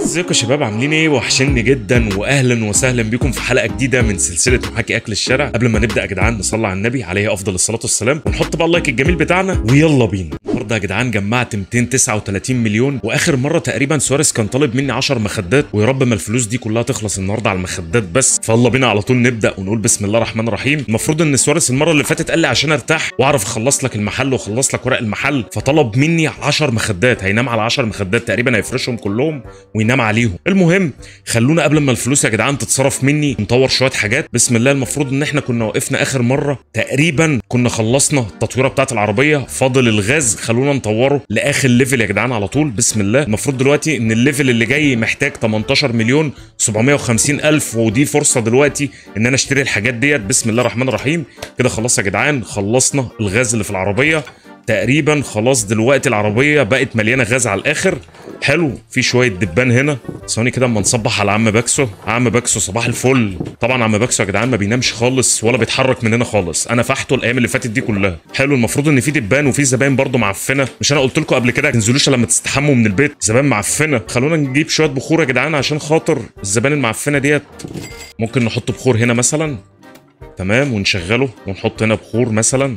ازيكم يا شباب عاملين ايه وحشني جدا واهلا وسهلا بيكم في حلقه جديده من سلسله محاكي اكل الشارع قبل ما نبدا يا جدعان نصلي على النبي عليه افضل الصلاه والسلام ونحط بقى اللايك الجميل بتاعنا ويلا بينا النهارده يا جدعان جمعت 239 مليون واخر مره تقريبا سواريز كان طالب مني 10 مخدات ويا رب ما الفلوس دي كلها تخلص النهارده على المخدات بس فيلا بينا على طول نبدا ونقول بسم الله الرحمن الرحيم المفروض ان سواريز المره اللي فاتت قال لي عشان ارتاح واعرف اخلص لك المحل واخلص لك ورق المحل فطلب مني 10 مخدات هينام على 10 مخدات تقريبا هيفرشهم كلهم وينام عليهم المهم خلونا قبل ما الفلوس يا جدعان تتصرف مني نطور شويه حاجات بسم الله المفروض ان احنا كنا وقفنا اخر مره تقريبا كنا خلصنا التطويره بتاعه العربيه فاضل الغاز خلونا نطوره لاخر ليفل يا جدعان على طول بسم الله المفروض دلوقتي ان الليفل اللي جاي محتاج 18 مليون 750 الف ودي فرصه دلوقتي ان انا اشتري الحاجات ديت بسم الله الرحمن الرحيم كده خلاص يا جدعان خلصنا الغاز اللي في العربيه تقريبا خلاص دلوقتي العربيه بقت مليانه غاز على الاخر حلو في شويه دبان هنا ثواني كده اما نصبح على عم باكسو عم باكسو صباح الفل طبعا عم باكسو يا جدعان ما بينامش خالص ولا بيتحرك مننا خالص انا فحته الايام اللي فاتت دي كلها حلو المفروض ان في دبان وفي زباين برضو معفنه مش انا قلت لكم قبل كده ما تنزلوش لما تستحموا من البيت زبائن معفنه خلونا نجيب شويه بخور يا جدعان عشان خاطر الزبائن المعفنه ديت ممكن نحط بخور هنا مثلا تمام ونشغله ونحط هنا بخور مثلا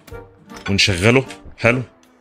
ونشغله حلو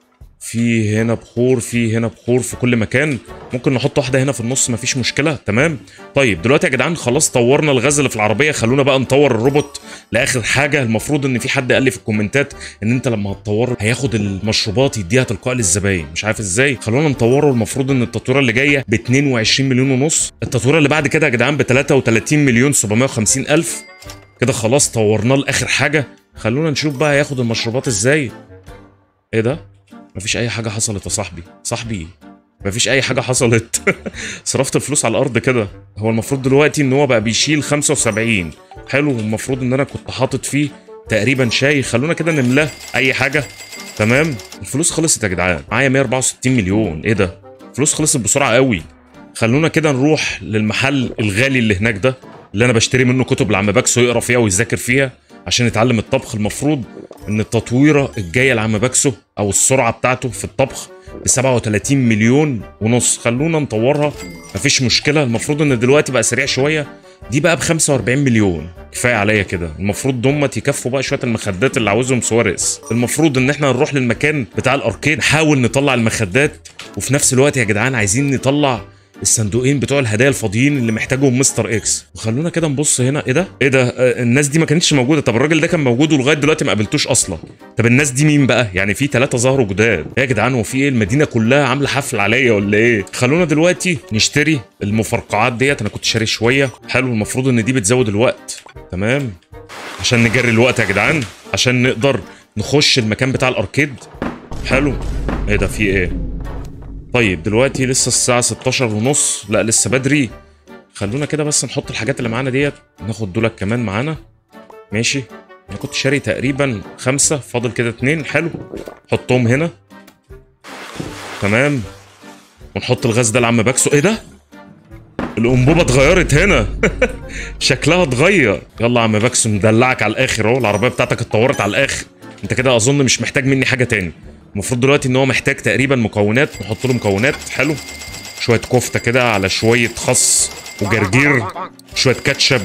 في هنا بخور في هنا بخور في كل مكان ممكن نحط واحده هنا في النص مفيش مشكله تمام طيب دلوقتي يا جدعان خلاص طورنا الغاز اللي في العربيه خلونا بقى نطور الروبوت لاخر حاجه المفروض ان في حد قال لي في الكومنتات ان انت لما هتطوره هياخد المشروبات يديها تلقائي للزباين مش عارف ازاي خلونا نطوره المفروض ان التطويره اللي جايه ب 22 مليون ونص التطويره اللي بعد كده يا جدعان ب 33 مليون 750 الف كده خلاص طورناه لاخر حاجه خلونا نشوف بقى هياخد المشروبات ازاي ايه ده مفيش اي حاجه حصلت يا صاحبي صاحبي مفيش اي حاجه حصلت صرفت الفلوس على الارض كده هو المفروض دلوقتي ان هو بقى بيشيل 75 حلو المفروض ان انا كنت حاطط فيه تقريبا شاي خلونا كده نملاه اي حاجه تمام الفلوس خلصت يا جدعان معايا 164 مليون ايه ده الفلوس خلصت بسرعه قوي خلونا كده نروح للمحل الغالي اللي هناك ده اللي انا بشتري منه كتب لعم باكسو يقرا فيها ويذاكر فيها عشان يتعلم الطبخ المفروض ان التطويره الجايه لعم باكسو او السرعه بتاعته في الطبخ ب 37 مليون ونص خلونا نطورها مفيش مشكله المفروض ان دلوقتي بقى سريع شويه دي بقى ب 45 مليون كفايه عليا كده المفروض دمت يكفوا بقى شويه المخدات اللي عاوزهم سواريز المفروض ان احنا نروح للمكان بتاع الاركيد نحاول نطلع المخدات وفي نفس الوقت يا جدعان عايزين نطلع الصندوقين بتوع الهدايا الفاضيين اللي محتاجهم مستر اكس وخلونا كده نبص هنا ايه ده ايه ده آه الناس دي ما كانتش موجوده طب الراجل ده كان موجود ولغايه دلوقتي ما قابلتوش اصلا طب الناس دي مين بقى يعني في ثلاثه ظهروا جداد ايه يا جدعان هو في ايه المدينه كلها عامله حفل عليا ولا ايه خلونا دلوقتي نشتري المفرقعات ديت انا كنت شاري شويه حلو المفروض ان دي بتزود الوقت تمام عشان نجري الوقت يا جدعان عشان نقدر نخش المكان بتاع الاركيد حلو ايه ده في ايه طيب دلوقتي لسه الساعة 16 ونص لا لسه بدري خلونا كده بس نحط الحاجات اللي معانا ديت ناخد دولك كمان معانا ماشي انا كنت شاري تقريبا خمسة فاضل كده اتنين حلو حطهم هنا تمام ونحط الغاز ده لعم باكسو ايه ده الانبوبه اتغيرت هنا شكلها اتغير يلا يا عم باكسو مدلعك على الاخر اهو العربيه بتاعتك اتطورت على الاخر انت كده اظن مش محتاج مني حاجه تاني المفروض دلوقتي ان هو محتاج تقريبا مكونات نحط له مكونات حلو شويه كفته كده على شويه خس وجرجير شويه كاتشب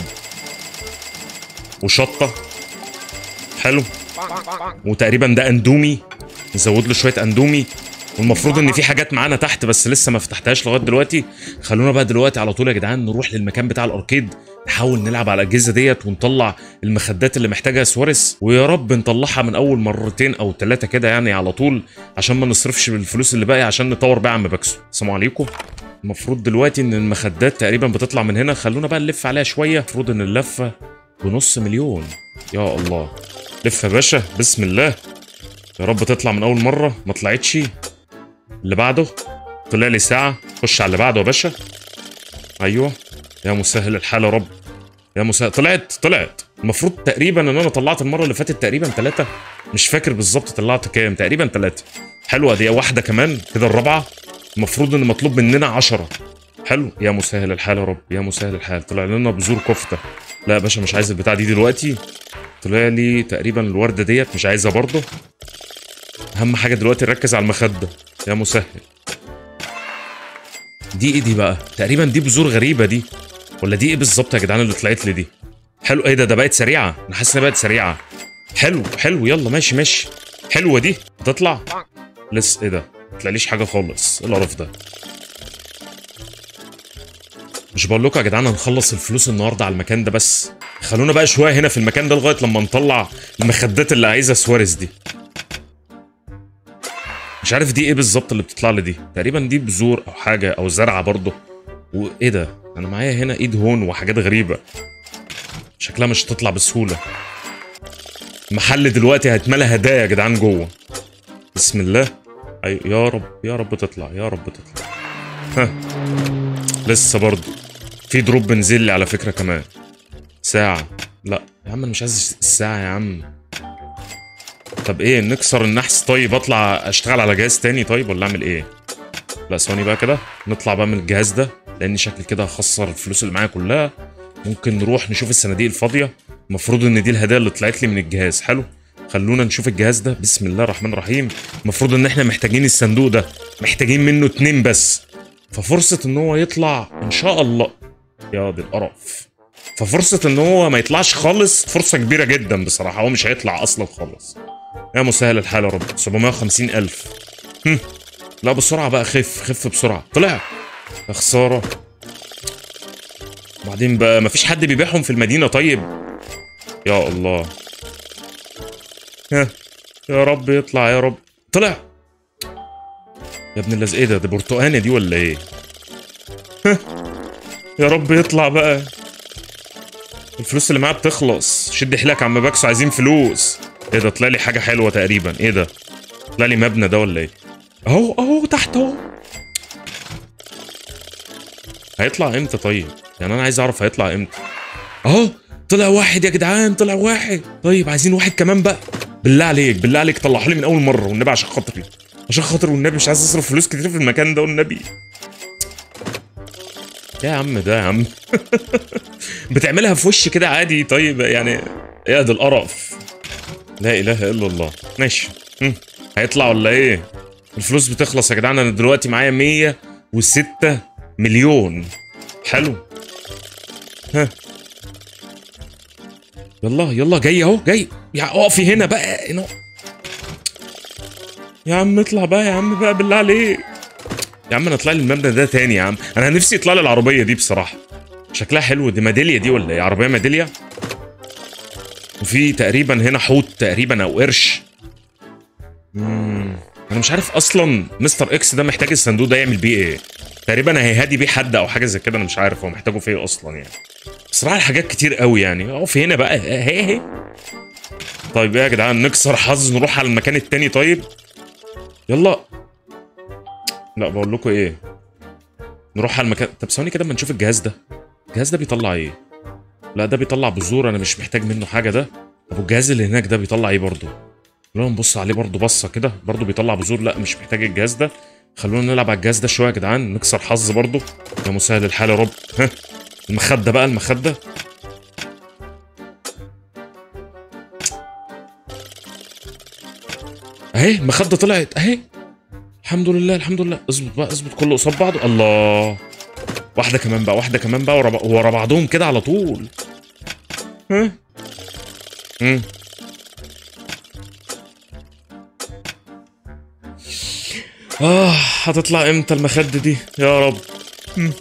وشطه حلو وتقريبا ده اندومي نزود له شويه اندومي والمفروض ان في حاجات معانا تحت بس لسه ما فتحتهاش لغايه دلوقتي خلونا بقى دلوقتي على طول يا جدعان نروح للمكان بتاع الاركيد نحاول نلعب على الاجهزه ديت ونطلع المخدات اللي محتاجها سواريز ويا رب نطلعها من اول مرتين او ثلاثه كده يعني على طول عشان ما نصرفش بالفلوس اللي باقي عشان نطور بقى عم باكسو السلام عليكم المفروض دلوقتي ان المخدات تقريبا بتطلع من هنا خلونا بقى نلف عليها شويه المفروض ان اللفه بنص مليون يا الله لف يا باشا بسم الله يا رب تطلع من اول مره ما طلعتش اللي بعده طلع لي ساعه خش على اللي بعده يا باشا ايوه يا مسهل الحال يا رب يا مسهل طلعت طلعت المفروض تقريبا ان انا طلعت المره اللي فاتت تقريبا ثلاثه مش فاكر بالظبط طلعت كام تقريبا ثلاثه حلوه دي واحده كمان كده الرابعه المفروض ان مطلوب مننا عشرة حلو يا مسهل الحال يا رب يا مسهل الحال طلع لنا بذور كفته لا يا باشا مش عايز البتاع دي دلوقتي طلع لي تقريبا الورده ديت مش عايزها برضه اهم حاجه دلوقتي نركز على المخده يا مسهل دي ايه دي بقى تقريبا دي بذور غريبه دي ولا دي ايه بالظبط يا جدعان اللي طلعت لي دي حلو ايه ده ده بقت سريعه انا حاسس انها بقت سريعه حلو حلو يلا ماشي ماشي حلوه دي هتطلع لسه ايه ده ما طلعليش حاجه خالص ايه القرف ده مش بقول لكم يا جدعان هنخلص الفلوس النهارده على المكان ده بس خلونا بقى شويه هنا في المكان ده لغايه لما نطلع المخدات اللي عايزها سواريز دي مش عارف دي ايه بالظبط اللي بتطلع لي دي تقريبا دي بذور او حاجه او زرعه برضه وايه ده انا معايا هنا ايد هون وحاجات غريبه شكلها مش هتطلع بسهوله المحل دلوقتي هيتملى هدايا يا جدعان جوه بسم الله ايوه يا رب يا رب تطلع يا رب تطلع ها لسه برضه في دروب بنزل لي على فكره كمان ساعه لا يا عم انا مش عايز الساعه يا عم طب ايه نكسر النحس طيب اطلع اشتغل على جهاز تاني طيب ولا اعمل ايه لا ثواني بقى كده نطلع بقى من الجهاز ده لان شكل كده هخسر الفلوس اللي معايا كلها ممكن نروح نشوف الصناديق الفاضيه المفروض ان دي الهدايا اللي طلعت لي من الجهاز حلو خلونا نشوف الجهاز ده بسم الله الرحمن الرحيم المفروض ان احنا محتاجين الصندوق ده محتاجين منه اتنين بس ففرصة ان هو يطلع ان شاء الله يا دي القرف ففرصة ان هو ما يطلعش خالص فرصة كبيرة جدا بصراحة هو مش هيطلع اصلا خالص يا مسهل الحال يا رب 750 الف هم. لا بسرعة بقى خف خف بسرعة طلع يا خسارة بعدين بقى مفيش حد بيبيعهم في المدينة طيب يا الله ها يا رب يطلع يا رب طلع يا ابن اللذ ايه ده ده برتقانه دي ولا ايه ها يا رب يطلع بقى الفلوس اللي معايا بتخلص شد حيلك يا عم باكسو عايزين فلوس ايه ده طلع لي حاجه حلوه تقريبا ايه ده طلع لي مبنى ده ولا ايه اهو اهو تحت اهو هيطلع امتى طيب يعني انا عايز اعرف هيطلع امتى اهو طلع واحد يا جدعان طلع واحد طيب عايزين واحد كمان بقى بالله عليك بالله عليك طلعوا لي من اول مره والنبي عشان خاطري عشان خاطر والنبي مش عايز اصرف فلوس كتير في المكان ده والنبي يا عم ده يا عم بتعملها في وشي كده عادي طيب يعني يا ده القرف لا اله الا الله ماشي هم. هيطلع ولا ايه الفلوس بتخلص يا جدعان انا دلوقتي معايا 106 مليون حلو ها يلا يلا جاي اهو جاي يا اقفي هنا بقى هنا يا عم اطلع بقى يا عم بقى بالله عليك يا عم انا اطلع لي المبنى ده تاني يا عم انا نفسي يطلع لي العربيه دي بصراحه شكلها حلو دي ميداليه دي ولا ايه عربيه ميداليه وفي تقريبا هنا حوت تقريبا او قرش مم. انا مش عارف اصلا مستر اكس ده محتاج الصندوق ده يعمل بيه ايه تقريبا هيهدي بيه حد او حاجه زي كده انا مش عارف هو محتاجه في ايه اصلا يعني بصراحه الحاجات كتير قوي يعني اقف هنا بقى هي هي طيب ايه يا جدعان نكسر حظ نروح على المكان التاني طيب يلا لا بقول لكم ايه نروح على المكان طب ثواني كده اما نشوف الجهاز ده الجهاز ده بيطلع ايه لا ده بيطلع بذور انا مش محتاج منه حاجه ده طب والجهاز اللي هناك ده بيطلع ايه برضه لو نبص عليه برضه بصه كده برضه بيطلع بذور لا مش محتاج الجهاز ده خلونا نلعب على الجهاز ده شويه يا جدعان نكسر حظ برضه يا مسهل الحال يا رب ها المخده بقى المخده اهي المخده طلعت اهي الحمد لله الحمد لله اظبط بقى اظبط كله قصاد بعضه الله واحده كمان بقى واحده كمان بقى ورا ورا بعضهم كده على طول ها امم اه هتطلع امتى المخده دي يا رب مم.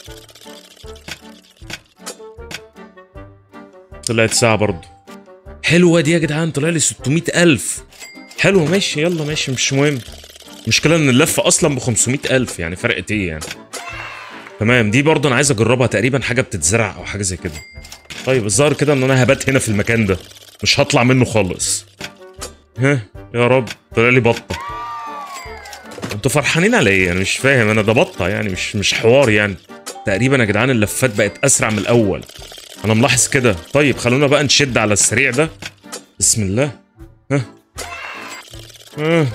طلعت ساعة برضه حلوة دي يا جدعان طلع لي 600 ألف حلوة ماشي يلا ماشي مش مهم المشكلة إن اللفة أصلا ب 500 ألف يعني فرقت إيه يعني تمام دي برضه أنا عايز أجربها تقريبا حاجة بتتزرع أو حاجة زي كده طيب الظاهر كده إن أنا هبات هنا في المكان ده مش هطلع منه خالص ها يا رب طلع لي بطة انتوا فرحانين على ايه انا مش فاهم انا ده بطه يعني مش مش حوار يعني تقريبا يا جدعان اللفات بقت اسرع من الاول انا ملاحظ كده طيب خلونا بقى نشد على السريع ده بسم الله ها ها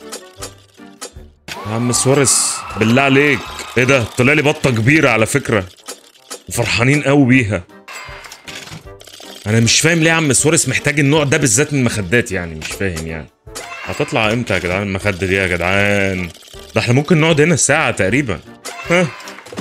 يا عم سواريز بالله عليك ايه ده طلع لي بطه كبيره على فكره وفرحانين قوي بيها انا مش فاهم ليه يا عم سواريز محتاج النوع ده بالذات من المخدات يعني مش فاهم يعني هتطلع امتى يا جدعان المخدة دي يا جدعان ده احنا ممكن نقعد هنا ساعة تقريبا ها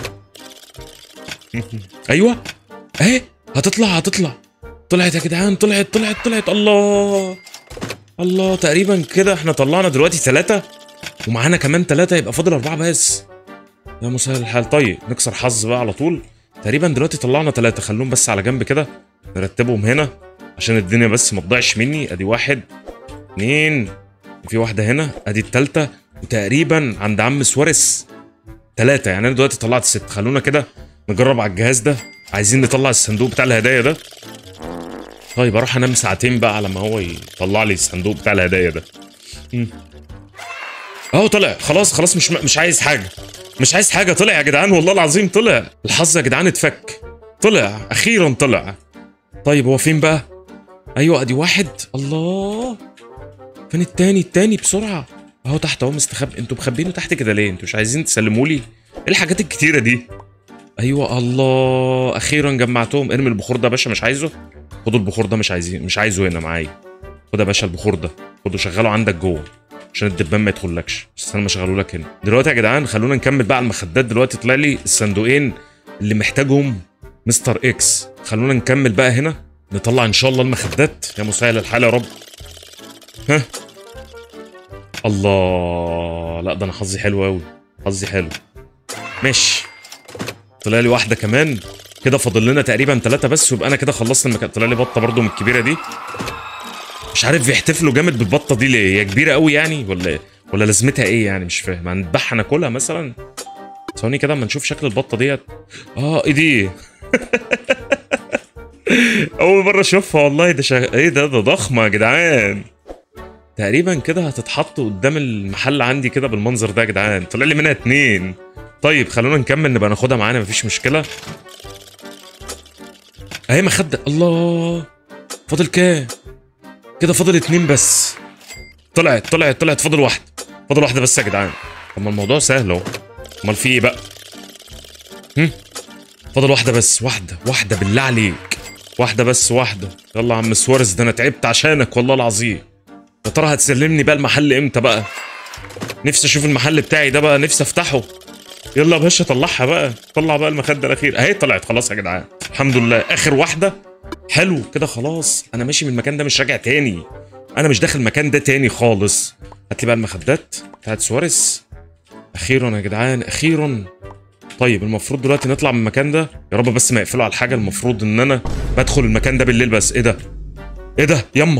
ايوه اهي هتطلع هتطلع طلعت يا جدعان طلعت طلعت طلعت الله الله تقريبا كده احنا طلعنا دلوقتي ثلاثة ومعانا كمان ثلاثة يبقى فاضل أربعة بس يا مسهل الحال طيب نكسر حظ بقى على طول تقريبا دلوقتي طلعنا ثلاثة خلوهم بس على جنب كده نرتبهم هنا عشان الدنيا بس ما تضيعش مني ادي واحد اتنين في واحدة هنا ادي التالتة وتقريبا عند عم سواريز ثلاثة يعني انا دلوقتي طلعت ست خلونا كده نجرب على الجهاز ده عايزين نطلع الصندوق بتاع الهدايا ده طيب اروح انام ساعتين بقى على ما هو يطلع لي الصندوق بتاع الهدايا ده مم. اهو طلع خلاص خلاص مش مش عايز حاجه مش عايز حاجه طلع يا جدعان والله العظيم طلع الحظ يا جدعان اتفك طلع اخيرا طلع طيب هو فين بقى ايوه ادي واحد الله فين التاني التاني بسرعه اهو تحت اهو مستخبي انتوا مخبينه تحت كده ليه انتوا مش عايزين تسلموا لي ايه الحاجات الكتيره دي ايوه الله اخيرا جمعتهم ارمي البخور ده يا باشا مش عايزه خدوا البخور ده مش عايزين مش عايزه هنا معايا خد يا باشا البخور ده خده شغله عندك جوه عشان الدبان ما يدخلكش بس انا مشغله لك هنا دلوقتي يا جدعان خلونا نكمل بقى على المخدات دلوقتي طلع لي الصندوقين اللي محتاجهم مستر اكس خلونا نكمل بقى هنا نطلع ان شاء الله المخدات يا مسهل الحال يا رب ها الله لا ده انا حظي حلو قوي حظي حلو ماشي طلع لي واحده كمان كده فاضل لنا تقريبا ثلاثه بس ويبقى انا كده خلصت المكان طلع لي بطه برضو من الكبيره دي مش عارف بيحتفلوا جامد بالبطه دي ليه هي كبيره قوي يعني ولا ولا لازمتها ايه يعني مش فاهم هنذبحها ناكلها مثلا ثواني كده اما نشوف شكل البطه ديت اه ايه دي اول مره اشوفها والله ده شغ... ايه ده ده ضخمه يا جدعان تقريبا كده هتتحط قدام المحل عندي كده بالمنظر ده يا جدعان طلع لي منها اتنين طيب خلونا نكمل نبقى ناخدها معانا مفيش مشكله اهي مخدة الله فاضل كام كده فاضل اتنين بس طلعت طلعت طلعت فاضل واحدة فاضل واحدة بس يا جدعان طب ما الموضوع سهل اهو امال في ايه بقى هم؟ فاضل واحدة بس واحدة واحدة بالله عليك واحدة بس واحدة يلا يا عم سوارز ده انا تعبت عشانك والله العظيم يا ترى هتسلمني بقى المحل امتى بقى نفسي اشوف المحل بتاعي ده بقى نفسي افتحه يلا يا باشا طلعها بقى طلع بقى المخده الاخير اهي طلعت خلاص يا جدعان الحمد لله اخر واحده حلو كده خلاص انا ماشي من المكان ده مش راجع تاني انا مش داخل المكان ده تاني خالص هات لي بقى المخدات بتاعت سواريز اخيرا يا جدعان اخيرا طيب المفروض دلوقتي نطلع من المكان ده يا رب بس ما يقفلوا على الحاجه المفروض ان انا بدخل المكان ده بالليل بس ايه ده ايه ده يما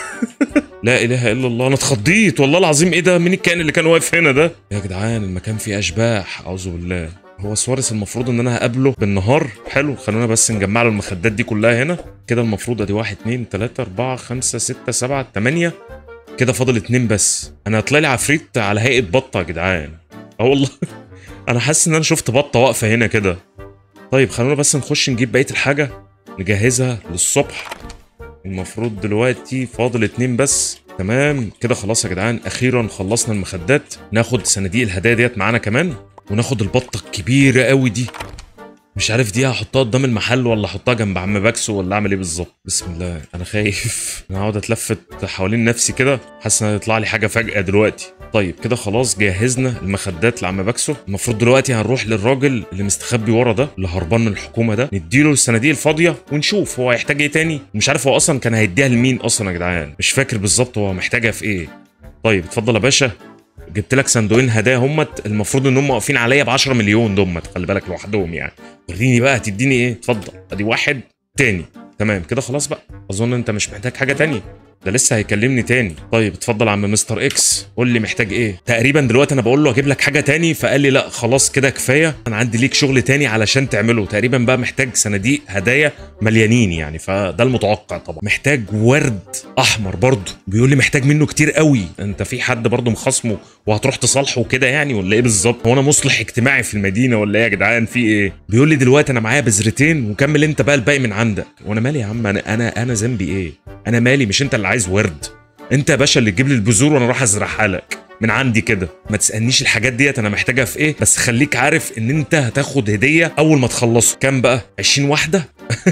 لا اله الا الله انا اتخضيت والله العظيم ايه ده مين الكائن اللي كان واقف هنا ده يا جدعان المكان فيه اشباح اعوذ بالله هو سواريز المفروض ان انا هقابله بالنهار حلو خلونا بس نجمع له المخدات دي كلها هنا كده المفروض ادي واحد اتنين تلاته اربعه خمسه سته سبعه تمانيه كده فاضل اتنين بس انا هطلع لي عفريت على هيئه بطه يا جدعان اه والله انا حاسس ان انا شفت بطه واقفه هنا كده طيب خلونا بس نخش نجيب بقيه الحاجه نجهزها للصبح المفروض دلوقتي فاضل اتنين بس تمام كده خلاص يا جدعان اخيرا خلصنا المخدات ناخد صناديق الهدايا ديت معانا كمان وناخد البطه الكبيره قوي دي مش عارف دي هحطها قدام المحل ولا احطها جنب عم باكسو ولا اعمل ايه بالظبط بسم الله انا خايف انا هقعد اتلفت حوالين نفسي كده حاسس ان هيطلع لي حاجه فجاه دلوقتي طيب كده خلاص جهزنا المخدات لعم باكسو المفروض دلوقتي هنروح للراجل اللي مستخبي ورا ده اللي هربان من الحكومه ده نديله الصناديق الفاضيه ونشوف هو هيحتاج ايه تاني مش عارف هو اصلا كان هيديها لمين اصلا يا جدعان مش فاكر بالظبط هو محتاجها في ايه طيب اتفضل يا باشا جبت لك صندوقين هدايا همت المفروض ان هم واقفين عليا ب 10 مليون دمت خلي بالك لوحدهم يعني وريني بقى هتديني ايه اتفضل ادي واحد تاني تمام كده خلاص بقى اظن انت مش محتاج حاجه تانية ده لسه هيكلمني تاني طيب اتفضل يا عم مستر اكس قول لي محتاج ايه تقريبا دلوقتي انا بقول له اجيب لك حاجه تاني فقال لي لا خلاص كده كفايه انا عندي ليك شغل تاني علشان تعمله تقريبا بقى محتاج صناديق هدايا مليانين يعني فده المتوقع طبعا محتاج ورد احمر برضه بيقول لي محتاج منه كتير قوي انت في حد برضه مخاصمه وهتروح تصالحه كده يعني ولا ايه بالظبط هو انا مصلح اجتماعي في المدينه ولا ايه يا جدعان في ايه بيقول لي دلوقتي انا معايا بذرتين وكمل انت بقى الباقي من عندك وانا مالي يا عم انا انا انا ذنبي ايه انا مالي مش انت اللي عايز ورد انت يا باشا اللي تجيب لي البذور وانا اروح ازرعها لك من عندي كده ما تسالنيش الحاجات ديت انا محتاجها في ايه بس خليك عارف ان انت هتاخد هديه اول ما تخلصه كام بقى 20 واحده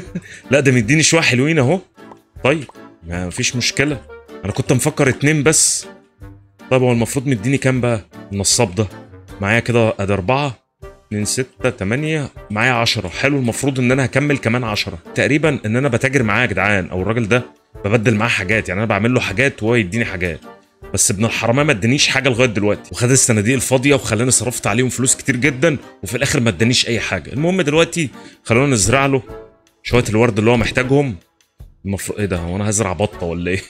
لا ده مديني شويه حلوين اهو طيب ما فيش مشكله انا كنت مفكر اتنين بس طيب هو المفروض مديني كام بقى النصاب ده معايا كده ادي اربعه 2 6 8 معايا 10 حلو المفروض ان انا هكمل كمان 10 تقريبا ان انا بتاجر معاه يا جدعان او الراجل ده ببدل معاه حاجات يعني انا بعمل له حاجات وهو يديني حاجات بس ابن الحراميه ما ادانيش حاجه لغايه دلوقتي وخد الصناديق الفاضيه وخلاني صرفت عليهم فلوس كتير جدا وفي الاخر ما ادانيش اي حاجه المهم دلوقتي خلونا نزرع له شويه الورد اللي هو محتاجهم المفروض ايه ده هو انا هزرع بطه ولا ايه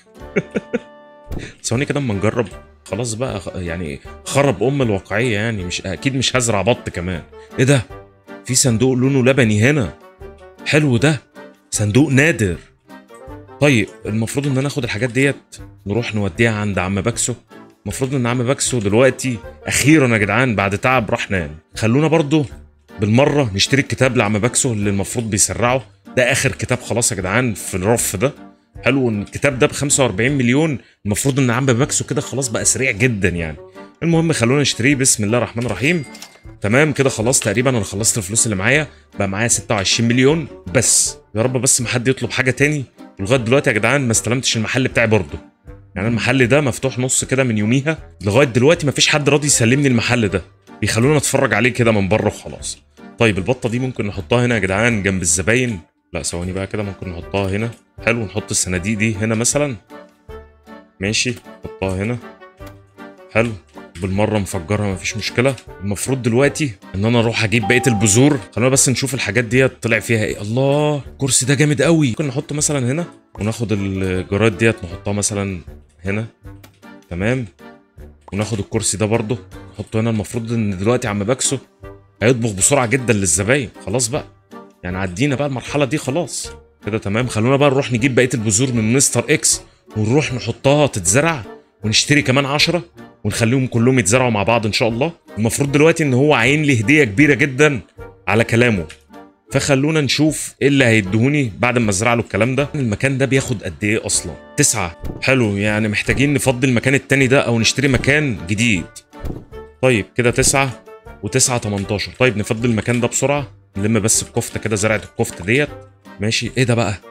ثواني كده اما نجرب خلاص بقى خ- يعني خرب ام الواقعيه يعني مش اكيد مش هزرع بط كمان ايه ده في صندوق لونه لبني هنا حلو ده صندوق نادر طيب المفروض ان انا اخد الحاجات ديت نروح نوديها عند عم باكسو المفروض ان عم باكسو دلوقتي اخيرا يا جدعان بعد تعب راح نام خلونا برضو بالمره نشتري الكتاب لعم باكسو اللي المفروض بيسرعه ده اخر كتاب خلاص يا جدعان في الرف ده حلو ان الكتاب ده ب 45 مليون المفروض ان عم باكسو كده خلاص بقى سريع جدا يعني المهم خلونا نشتريه بسم الله الرحمن الرحيم تمام كده خلاص تقريبا انا خلصت الفلوس اللي معايا بقى معايا 26 مليون بس يا رب بس ما حد يطلب حاجه تاني لغايه دلوقتي يا جدعان ما استلمتش المحل بتاعي برضه يعني المحل ده مفتوح نص كده من يوميها لغايه دلوقتي ما فيش حد راضي يسلمني المحل ده بيخلونا نتفرج عليه كده من بره وخلاص طيب البطه دي ممكن نحطها هنا يا جدعان جنب الزباين لا ثواني بقى كده ممكن نحطها هنا حلو نحط الصناديق دي هنا مثلا ماشي نحطها هنا حلو بالمره مفجرها مفيش مشكله المفروض دلوقتي ان انا اروح اجيب بقيه البذور خلونا بس نشوف الحاجات ديت طلع فيها ايه الله الكرسي ده جامد قوي ممكن نحطه مثلا هنا وناخد الجراد ديت نحطها مثلا هنا تمام وناخد الكرسي ده برضه نحطه هنا المفروض ان دلوقتي عم باكسو هيطبخ بسرعه جدا للزباين خلاص بقى يعني عدينا بقى المرحله دي خلاص كده تمام خلونا بقى نروح نجيب بقيه البذور من مستر اكس ونروح نحطها تتزرع ونشتري كمان عشرة ونخليهم كلهم يتزرعوا مع بعض ان شاء الله المفروض دلوقتي ان هو عين لي هديه كبيره جدا على كلامه فخلونا نشوف ايه اللي هيدهوني بعد ما ازرع له الكلام ده المكان ده بياخد قد ايه اصلا تسعة حلو يعني محتاجين نفضي المكان التاني ده او نشتري مكان جديد طيب كده تسعة وتسعة 18 طيب نفضي المكان ده بسرعة نلم بس الكفتة كده زرعة الكفتة ديت ماشي ايه ده بقى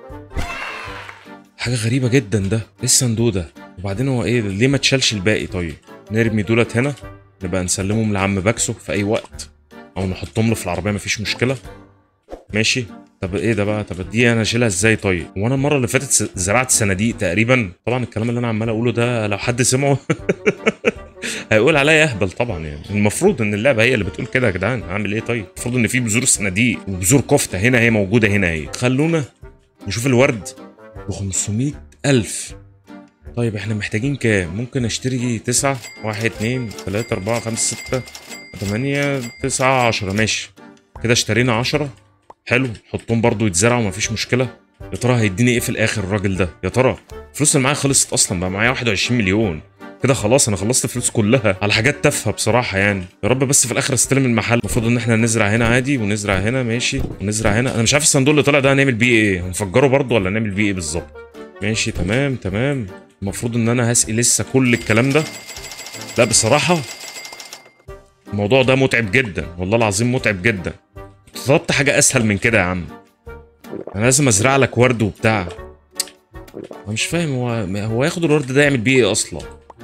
حاجة غريبة جدا ده ايه الصندوق ده وبعدين هو ايه ليه ما تشالش الباقي طيب نرمي دولت هنا نبقى نسلمهم لعم باكسو في اي وقت او نحطهم له في العربية مفيش مشكلة ماشي طب ايه ده بقى طب دي انا اشيلها ازاي طيب وانا المره اللي فاتت س- زرعت صناديق تقريبا طبعا الكلام اللي انا عمال اقوله ده لو حد سمعه هيقول عليا اهبل طبعا يعني المفروض ان اللعبه هي اللي بتقول كده يا جدعان هعمل ايه طيب المفروض ان في بذور صناديق وبذور كفته هنا هي موجوده هنا اهي خلونا نشوف الورد ب 500 الف طيب احنا محتاجين كام ممكن اشتري تسعة واحد اتنين تلاتة اربعة خمسة ستة تمانية تسعة عشرة ماشي كده اشترينا عشرة حلو حطهم برضو يتزرعوا مفيش مشكله يا ترى هيديني ايه في الاخر الراجل ده يا ترى الفلوس اللي معايا خلصت اصلا بقى معايا 21 مليون كده خلاص انا خلصت الفلوس كلها على حاجات تافهه بصراحه يعني يا رب بس في الاخر استلم المحل المفروض ان احنا نزرع هنا عادي ونزرع هنا ماشي ونزرع هنا انا مش عارف الصندوق اللي طالع ده هنعمل بيه ايه هنفجره برضو ولا نعمل بيه ايه بالظبط ماشي تمام تمام المفروض ان انا هسقي لسه كل الكلام ده لا بصراحه الموضوع ده متعب جدا والله العظيم متعب جدا طلبت حاجه اسهل من كده يا عم انا لازم ازرع لك ورد وبتاع انا مش فاهم هو هو ياخد الورد ده يعمل بيه ايه اصلا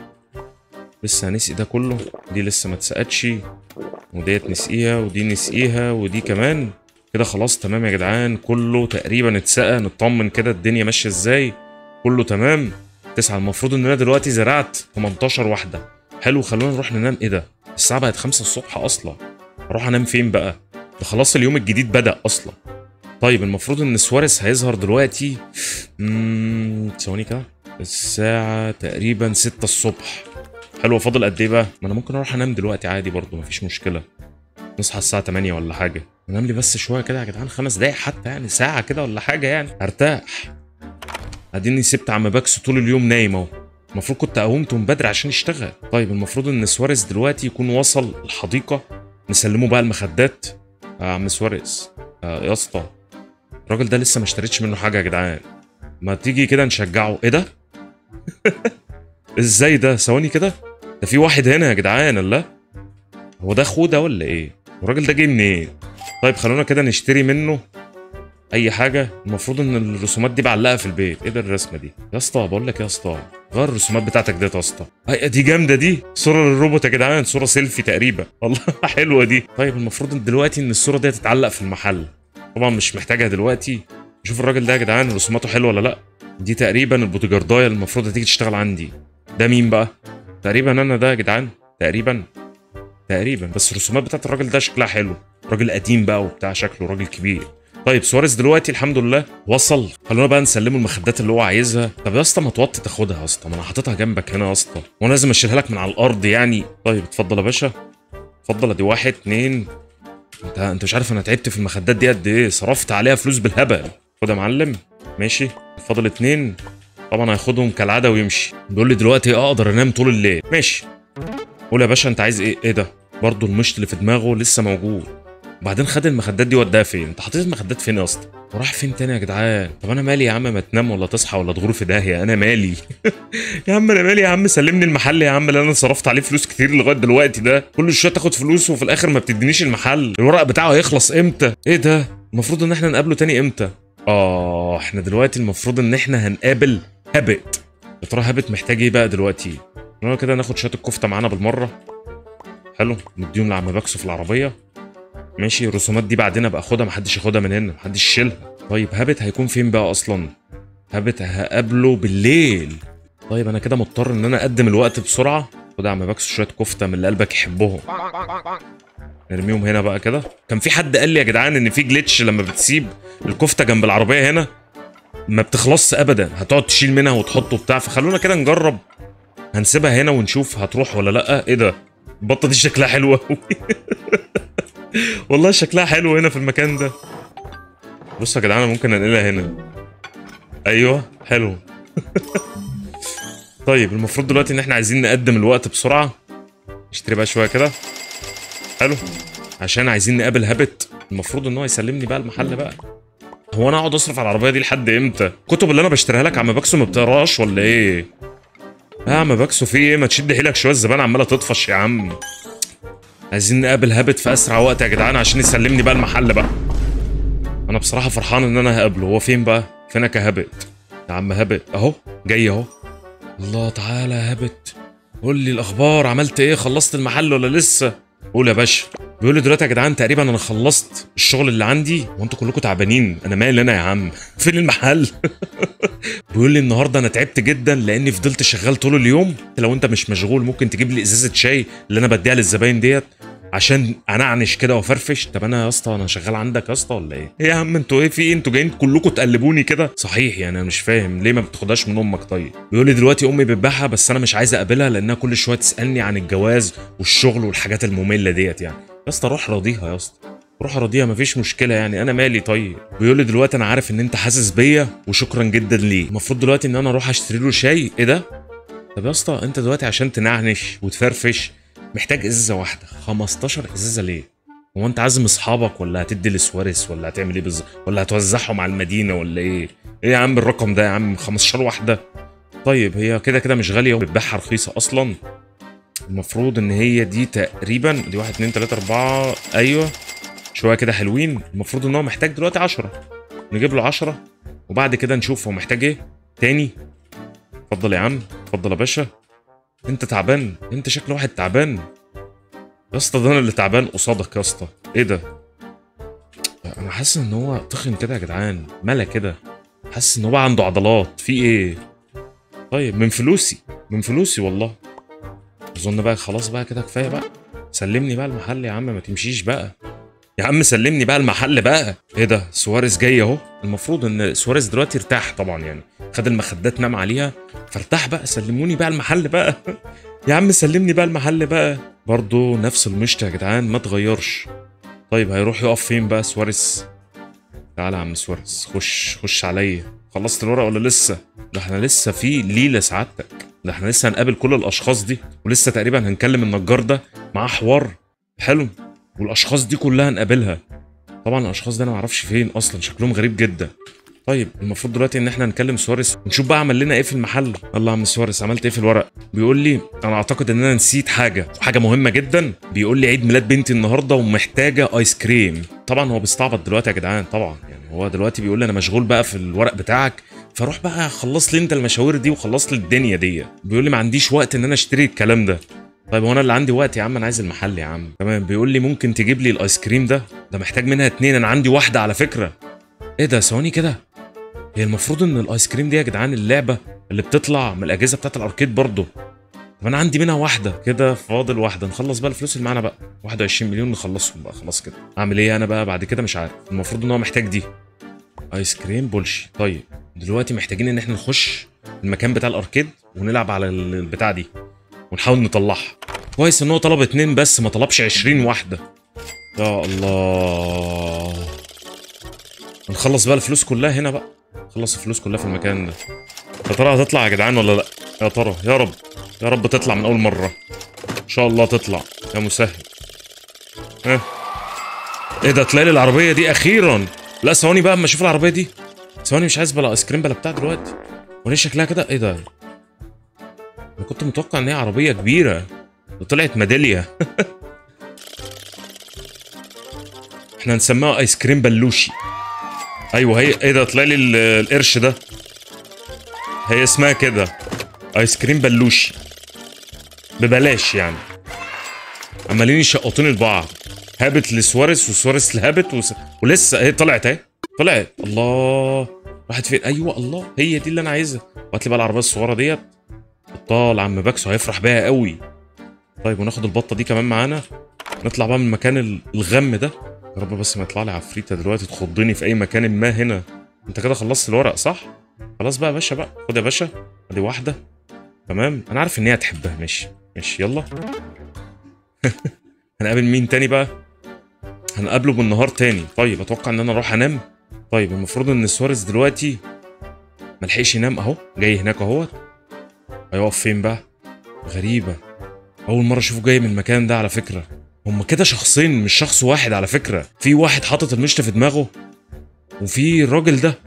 لسه هنسقي ده كله دي لسه ما اتسقتش وديت نسقيها ودي نسقيها ودي كمان كده خلاص تمام يا جدعان كله تقريبا اتسقى نطمن كده الدنيا ماشيه ازاي كله تمام تسعة المفروض ان انا دلوقتي زرعت 18 واحده حلو خلونا نروح ننام ايه ده الساعه بقت 5 الصبح اصلا اروح انام فين بقى ده خلاص اليوم الجديد بدأ أصلا طيب المفروض إن سواريز هيظهر دلوقتي اممم ثواني كده الساعة تقريبا 6 الصبح حلو فاضل قد إيه بقى؟ ما أنا ممكن أروح أنام دلوقتي عادي برضه مفيش مشكلة نصحى الساعة 8 ولا حاجة أنام لي بس شوية كده يا جدعان خمس دقايق حتى يعني ساعة كده ولا حاجة يعني أرتاح اديني سبت عم باكس طول اليوم نايم اهو المفروض كنت قومته من بدري عشان يشتغل طيب المفروض ان سواريز دلوقتي يكون وصل الحديقه نسلمه بقى المخدات يا عم سواريز آه يا اسطى الراجل ده لسه ما اشتريتش منه حاجه يا جدعان ما تيجي كده نشجعه ايه ده ازاي ده ثواني كده ده في واحد هنا يا جدعان الله هو ده اخوه ده ولا ايه الراجل ده جه منين طيب خلونا كده نشتري منه اي حاجه المفروض ان الرسومات دي بعلقها في البيت ايه ده الرسمه دي يا اسطى بقول لك يا اسطى غير الرسومات بتاعتك ديت يا اسطى أي- دي جامده دي صوره للروبوت يا جدعان صوره سيلفي تقريبا والله حلوه دي طيب المفروض إن دلوقتي ان الصوره دي تتعلق في المحل طبعا مش محتاجها دلوقتي شوف الراجل ده يا جدعان رسوماته حلوه ولا لا دي تقريبا البوتيجاردايه اللي المفروض هتيجي تشتغل عندي ده مين بقى تقريبا انا ده يا جدعان تقريبا تقريبا بس الرسومات بتاعت الراجل ده شكلها حلو راجل قديم بقى وبتاع شكله راجل كبير طيب سواريز دلوقتي الحمد لله وصل خلونا بقى نسلمه المخدات اللي هو عايزها طب يا اسطى ما توطي تاخدها يا اسطى ما انا حاططها جنبك هنا يا اسطى وانا لازم اشيلها لك من على الارض يعني طيب اتفضل يا باشا اتفضل ادي واحد اتنين انت انت مش عارف انا تعبت في المخدات دي قد ايه صرفت عليها فلوس بالهبل خد يا معلم ماشي فاضل اتنين طبعا هياخدهم كالعاده ويمشي بيقول لي دلوقتي اقدر انام طول الليل ماشي قول يا باشا انت عايز ايه ايه ده برضه المشط اللي في دماغه لسه موجود وبعدين خد المخدات دي وداها فين انت حطيت المخدات فين يا اسطى وراح فين تاني يا جدعان طب انا مالي يا عم ما تنام ولا تصحى ولا تغور في داهيه انا مالي يا عم انا مالي يا عم سلمني المحل يا عم اللي انا صرفت عليه فلوس كتير لغايه دلوقتي ده كل شويه تاخد فلوس وفي الاخر ما بتدينيش المحل الورق بتاعه هيخلص امتى ايه ده المفروض ان احنا نقابله تاني امتى اه احنا دلوقتي المفروض ان احنا هنقابل هابت يا ترى هابت محتاج ايه بقى دلوقتي انا كده ناخد شويه الكفته معانا بالمره حلو نديهم لعم باكسو في العربيه ماشي الرسومات دي بعدين ابقى اخدها محدش ياخدها من هنا محدش يشيلها طيب هابت هيكون فين بقى اصلا هابت هقابله بالليل طيب انا كده مضطر ان انا اقدم الوقت بسرعه خد يا عم باكسو شويه كفته من اللي قلبك يحبهم نرميهم هنا بقى كده كان في حد قال لي يا جدعان ان في جليتش لما بتسيب الكفته جنب العربيه هنا ما بتخلصش ابدا هتقعد تشيل منها وتحطه بتاع فخلونا كده نجرب هنسيبها هنا ونشوف هتروح ولا لا ايه ده البطه دي شكلها حلو قوي والله شكلها حلو هنا في المكان ده بص يا جدعان أنا ممكن انقلها هنا ايوه حلو طيب المفروض دلوقتي ان احنا عايزين نقدم الوقت بسرعه نشتري بقى شويه كده حلو عشان عايزين نقابل هابت المفروض ان هو يسلمني بقى المحل بقى هو انا اقعد اصرف على العربيه دي لحد امتى الكتب اللي انا بشتريها لك عم باكسو ما بتقراش ولا ايه لا يا عم باكسو في ايه ما تشد حيلك شويه الزبائن عماله تطفش يا عم عايزين نقابل هابت في اسرع وقت يا جدعان عشان يسلمني بقى المحل بقى انا بصراحه فرحان ان انا هقابله هو فين بقى فينك يا هابت يا عم هابت اهو جاي اهو الله تعالى يا هابت قول لي الاخبار عملت ايه خلصت المحل ولا لسه قول يا باشا بيقول لي دلوقتي يا جدعان تقريبا انا خلصت الشغل اللي عندي وانتوا كلكم تعبانين انا مالي انا يا عم فين المحل بيقول لي النهارده انا تعبت جدا لاني فضلت شغال طول اليوم لو انت مش مشغول ممكن تجيب لي ازازه شاي اللي انا بديها للزباين ديت عشان انعنش كده وافرفش طب انا يا اسطى انا شغال عندك يا اسطى ولا ايه ايه يا عم انتوا ايه في ايه انتوا جايين كلكم تقلبوني كده صحيح يعني انا مش فاهم ليه ما بتاخدهاش من امك طيب بيقول لي دلوقتي امي بتبيعها بس انا مش عايز اقابلها لانها كل شويه تسالني عن الجواز والشغل والحاجات الممله ديت يعني يا اسطى روح راضيها يا اسطى روح راضيها مفيش مشكله يعني انا مالي طيب بيقول لي دلوقتي انا عارف ان انت حاسس بيا وشكرا جدا ليه المفروض دلوقتي ان انا اروح اشتري له شاي ايه ده طب يا اسطى انت دلوقتي عشان تنعنش وتفرفش محتاج ازازه واحده 15 ازازه ليه هو انت عازم اصحابك ولا هتدي لسواريس ولا هتعمل ايه بالظبط ولا هتوزعهم على المدينه ولا ايه ايه يا عم الرقم ده يا عم 15 واحده طيب هي كده كده مش غاليه وبتبيعها رخيصه اصلا المفروض ان هي دي تقريبا دي 1 2 3 4 ايوه شويه كده حلوين المفروض ان هو محتاج دلوقتي 10 نجيب له 10 وبعد كده نشوف هو محتاج ايه تاني اتفضل يا عم اتفضل يا باشا انت تعبان انت شكل واحد تعبان يا اسطى ده انا اللي تعبان قصادك يا اسطى ايه ده انا حاسس ان هو تخن كده يا جدعان ملا كده حاسس ان هو عنده عضلات في ايه طيب من فلوسي من فلوسي والله اظن بقى خلاص بقى كده كفايه بقى سلمني بقى المحل يا عم ما تمشيش بقى يا عم سلمني بقى المحل بقى ايه ده سواريز جاي اهو المفروض ان سواريز دلوقتي ارتاح طبعا يعني خد المخدات نام عليها فارتاح بقى سلموني بقى المحل بقى يا عم سلمني بقى المحل بقى برضه نفس المشط يا جدعان ما اتغيرش طيب هيروح يقف فين بقى سواريز تعالى يا عم سواريز خش خش عليا خلصت الورق ولا لسه ده احنا لسه في ليله سعادتك ده احنا لسه هنقابل كل الاشخاص دي ولسه تقريبا هنكلم النجار ده معاه حوار حلو والاشخاص دي كلها هنقابلها طبعا الاشخاص دي انا معرفش فين اصلا شكلهم غريب جدا طيب المفروض دلوقتي ان احنا نكلم سواريز ونشوف بقى عمل لنا ايه في المحل الله يا عم سواريز عملت ايه في الورق بيقول لي انا اعتقد ان انا نسيت حاجه وحاجه مهمه جدا بيقول لي عيد ميلاد بنتي النهارده ومحتاجه ايس كريم طبعا هو بيستعبط دلوقتي يا جدعان طبعا يعني هو دلوقتي بيقول لي انا مشغول بقى في الورق بتاعك فروح بقى خلص لي انت المشاوير دي وخلص لي الدنيا دي بيقول لي ما عنديش وقت ان انا اشتري الكلام ده طيب هو انا اللي عندي وقت يا عم انا عايز المحل يا عم تمام بيقول لي ممكن تجيب لي الايس كريم ده ده محتاج منها اتنين انا عندي واحده على فكره ايه ده ثواني كده هي المفروض ان الايس كريم دي يا جدعان اللعبه اللي بتطلع من الاجهزه بتاعت الاركيد برضه طب انا عندي منها واحده كده فاضل واحده نخلص بقى الفلوس اللي معانا بقى 21 مليون نخلصهم بقى خلاص كده اعمل ايه انا بقى بعد كده مش عارف المفروض ان هو محتاج دي ايس كريم بولشي طيب دلوقتي محتاجين ان احنا نخش المكان بتاع الاركيد ونلعب على البتاع دي ونحاول نطلعها كويس ان هو طلب اتنين بس ما طلبش 20 واحده يا الله نخلص بقى الفلوس كلها هنا بقى خلص الفلوس كلها في المكان ده يا ترى هتطلع يا جدعان ولا لا يا ترى يا رب يا رب تطلع من اول مره ان شاء الله تطلع يا مسهل ها ايه ده تلاقي لي العربيه دي اخيرا لا ثواني بقى اما اشوف العربيه دي ثواني مش عايز بلا ايس كريم بلا بتاع دلوقتي وليه شكلها كده ايه ده انا كنت متوقع ان هي عربيه كبيره وطلعت ميداليه احنا هنسميها ايس كريم بلوشي ايوه هي ايه ده طلع لي ال- القرش ده هي اسمها كده ايس كريم بلوشي ببلاش يعني عمالين يشقطوني لبعض هابت لسواريز وسواريز لهابت وس... ولسه هي طلعت اهي طلعت الله راحت فين ايوه الله هي دي اللي انا عايزها وهات لي بقى العربيه الصغيره ديت طال عم باكسو هيفرح بيها قوي طيب وناخد البطه دي كمان معانا نطلع بقى من مكان ال- الغم ده يا رب بس ما يطلع لي عفريته دلوقتي تخضني في اي مكان ما هنا انت كده خلصت الورق صح خلاص بقى يا باشا بقى خد يا باشا ادي واحده تمام انا عارف ان هي هتحبها ماشي ماشي يلا هنقابل مين تاني بقى هنقابله بالنهار تاني طيب اتوقع ان انا اروح انام طيب المفروض ان سواريز دلوقتي ملحقش ينام اهو جاي هناك اهوت هيقف فين بقى غريبه اول مره اشوفه جاي من المكان ده على فكره هما كده شخصين مش شخص واحد على فكره في واحد حاطط المشط في دماغه وفي الراجل ده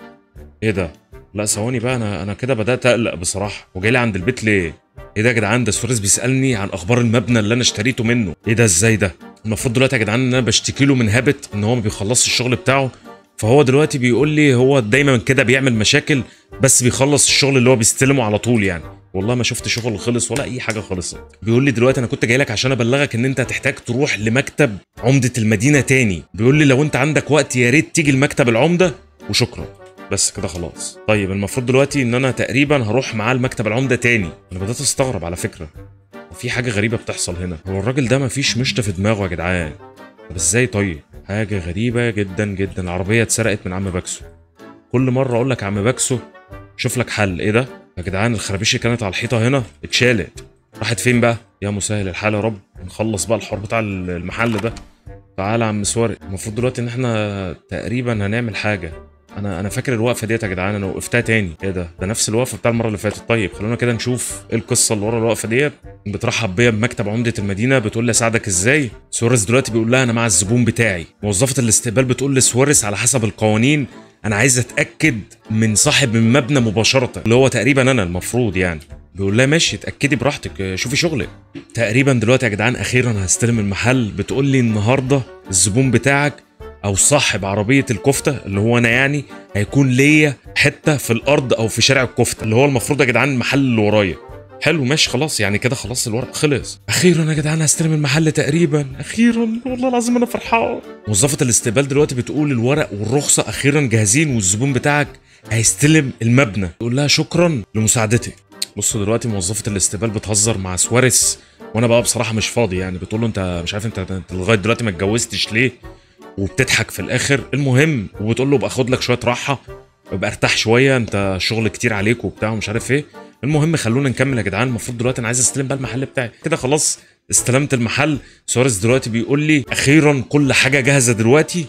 ايه ده لا ثواني بقى انا انا كده بدات اقلق بصراحه وجاي لي عند البيت ليه ايه ده يا جدعان ده سواريز بيسالني عن اخبار المبنى اللي انا اشتريته منه ايه ده ازاي ده المفروض دلوقتي يا جدعان ان انا بشتكي له من هابت ان هو ما بيخلصش الشغل بتاعه فهو دلوقتي بيقول لي هو دايما كده بيعمل مشاكل بس بيخلص الشغل اللي هو بيستلمه على طول يعني والله ما شفت شغل خلص ولا اي حاجه خلصت بيقول لي دلوقتي انا كنت جاي لك عشان ابلغك ان انت هتحتاج تروح لمكتب عمده المدينه تاني بيقول لي لو انت عندك وقت يا ريت تيجي المكتب العمده وشكرا بس كده خلاص طيب المفروض دلوقتي ان انا تقريبا هروح معاه المكتب العمده تاني انا بدات استغرب على فكره وفي حاجه غريبه بتحصل هنا هو الراجل ده مفيش مشط في دماغه يا جدعان طب ازاي طيب حاجه غريبه جدا جدا العربيه اتسرقت من عم باكسو كل مره اقول لك عم باكسو شوف لك حل ايه ده يا جدعان الخرابيش اللي كانت على الحيطه هنا اتشالت راحت فين بقى يا مسهل الحال يا رب نخلص بقى الحوار بتاع المحل ده تعالى يا عم سواري المفروض دلوقتي ان احنا تقريبا هنعمل حاجه انا انا فاكر الوقفه ديت يا جدعان انا وقفتها تاني ايه ده ده نفس الوقفه بتاع المره اللي فاتت طيب خلونا كده نشوف ايه القصه اللي ورا الوقفه ديت بترحب بيا بمكتب عمده المدينه بتقول لي اساعدك ازاي سواريز دلوقتي بيقول لها انا مع الزبون بتاعي موظفه الاستقبال بتقول لسواريز على حسب القوانين انا عايز اتاكد من صاحب المبنى مباشره اللي هو تقريبا انا المفروض يعني بيقول لها ماشي اتاكدي براحتك آه، شوفي شغلك تقريبا دلوقتي يا جدعان اخيرا هستلم المحل بتقول لي النهارده الزبون بتاعك او صاحب عربيه الكفته اللي هو انا يعني هيكون ليا حته في الارض او في شارع الكفته اللي هو المفروض يا جدعان المحل اللي ورايا حلو ماشي خلاص يعني كده خلاص الورق خلص اخيرا يا جدعان هستلم المحل تقريبا اخيرا والله العظيم انا فرحان موظفه الاستقبال دلوقتي بتقول الورق والرخصه اخيرا جاهزين والزبون بتاعك هيستلم المبنى تقول لها شكرا لمساعدتك بصوا دلوقتي موظفه الاستقبال بتهزر مع سواريز وانا بقى بصراحه مش فاضي يعني بتقول له انت مش عارف انت, انت لغايه دلوقتي ما اتجوزتش ليه وبتضحك في الاخر المهم وبتقول له ابقى خد لك شويه راحه ابقى ارتاح شويه انت شغل كتير عليك وبتاع ومش عارف ايه المهم خلونا نكمل يا جدعان المفروض دلوقتي انا عايز استلم بقى المحل بتاعي كده خلاص استلمت المحل سواريز دلوقتي بيقول لي اخيرا كل حاجه جاهزه دلوقتي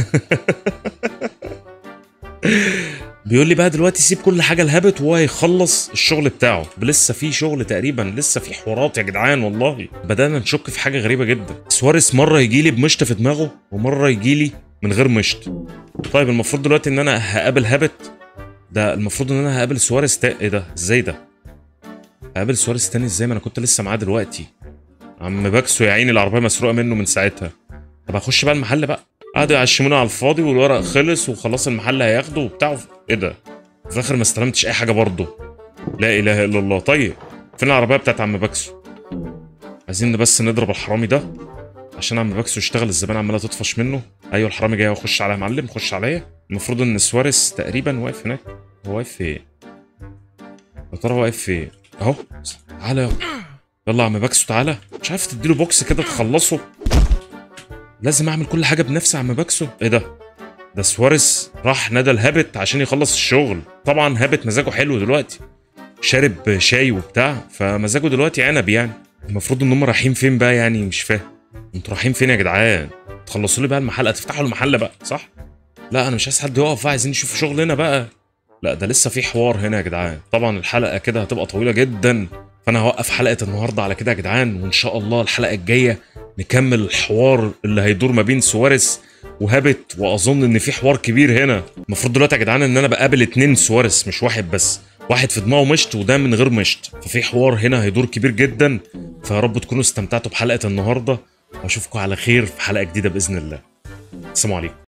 بيقول لي بقى دلوقتي سيب كل حاجه لهابت وهو هيخلص الشغل بتاعه لسه في شغل تقريبا لسه في حوارات يا جدعان والله بدانا نشك في حاجه غريبه جدا سواريز مره يجي لي بمشط في دماغه ومره يجي لي من غير مشط طيب المفروض دلوقتي ان انا هقابل هابت ده المفروض ان انا هقابل سواريز تا... ايه ده ازاي ده هقابل سواريز تاني ازاي ما انا كنت لسه معاه دلوقتي عم باكسو يا عيني العربيه مسروقه منه من ساعتها طب هخش بقى المحل بقى قعدوا يعشمونا على الفاضي والورق خلص وخلاص المحل هياخده وبتاع ايه ده في الاخر ما استلمتش اي حاجه برضه لا اله الا الله طيب فين العربيه بتاعت عم باكسو عايزين بس نضرب الحرامي ده عشان عم باكسو يشتغل الزبائن عماله تطفش منه ايوه الحرامي جاي اخش على يا معلم خش عليا المفروض ان سواريز تقريبا واقف هناك هو واقف فين يا ترى واقف فين اهو تعالى يلا يلا يا عم باكسو تعالى مش عارف تديله بوكس كده تخلصه لازم اعمل كل حاجه بنفسي يا عم باكسو ايه ده ده سواريز راح نادى الهابت عشان يخلص الشغل طبعا هابت مزاجه حلو دلوقتي شارب شاي وبتاع فمزاجه دلوقتي عنب يعني المفروض ان هم رايحين فين بقى يعني مش فاهم انتوا رايحين فين يا جدعان تخلصوا لي بقى المحل هتفتحوا المحل بقى صح لا انا مش عايز حد يقف بقى عايزين نشوف شغل هنا بقى لا ده لسه في حوار هنا يا جدعان طبعا الحلقه كده هتبقى طويله جدا فانا هوقف حلقه النهارده على كده يا جدعان وان شاء الله الحلقه الجايه نكمل الحوار اللي هيدور ما بين سواريز وهابت واظن ان في حوار كبير هنا المفروض دلوقتي يا جدعان ان انا بقابل اتنين سواريز مش واحد بس واحد في دماغه مشط وده من غير مشط ففي حوار هنا هيدور كبير جدا فيا رب تكونوا استمتعتوا بحلقه النهارده واشوفكم على خير في حلقه جديده باذن الله السلام عليكم